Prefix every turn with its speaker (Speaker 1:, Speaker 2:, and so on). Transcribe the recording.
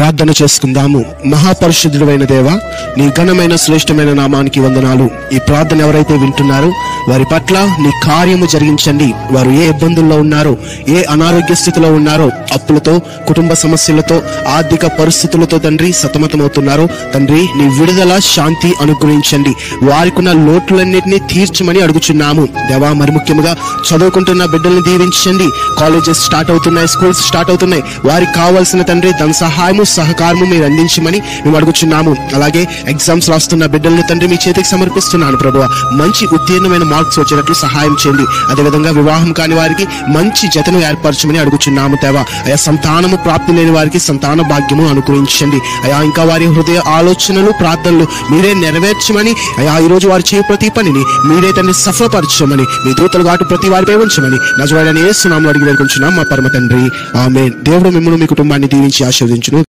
Speaker 1: ప్రార్థన చేసుకుందాము మహాపరిశుద్ధుడైన దేవ నీ ఘనమైన శ్రేష్టమైన నామానికి వందనాలు ఈ ప్రార్థన ఎవరైతే వింటున్నారో వారి పట్ల నీ కార్యము జరిగించండి వారు ఏ ఇబ్బందుల్లో ఉన్నారో ఏ అనారోగ్య స్థితిలో ఉన్నారో అప్పులతో కుటుంబ సమస్యలతో ఆర్థిక పరిస్థితులతో తండ్రి సతమతమవుతున్నారో తండ్రి నీ విడుదల శాంతి అనుగ్రహించండి వారికున్న లోట్లన్నిటినీ తీర్చమని అడుగుచున్నాము దేవా మరి ముఖ్యంగా చదువుకుంటున్న బిడ్డల్ని దీవించండి కాలేజెస్ స్టార్ట్ అవుతున్నాయి స్కూల్స్ స్టార్ట్ అవుతున్నాయి వారికి కావాల్సిన తండ్రి ధన సహాయము సహకారము మీరు అందించమని మేము అడుగుచున్నాము అలాగే ఎగ్జామ్స్ రాస్తున్న బిడ్డల్ని తండ్రి మీ చేతికి సమర్పిస్తున్నాను ప్రభు మంచి ఉత్తీర్ణమైన మార్క్స్ వచ్చేటట్లు సహాయం చేయండి అదేవిధంగా వివాహం కాని వారికి మంచి జతను ఏర్పరచమని అడుగుచున్నాము దేవా అయా సంతానము ప్రాప్తి లేని వారికి సంతాన భాగ్యము అనుగ్రహించండి అయా ఇంకా వారి హృదయ ఆలోచనలు ప్రార్థనలు మీరే నెరవేర్చమని అయా ఈ రోజు వారు చేయ ప్రతి పనిని మీరే తండ్రి సఫలపరచమని మీ దూతలు కాటు ప్రతి వారిపై ఉంచమని నజవాడని ఏ సునాములు అడిగి వేడుకుంటున్నాం మా పరమ తండ్రి ఆమె దేవుడు మిమ్మల్ని మీ కుటుంబాన్ని దీవించి ఆశీర్వదించును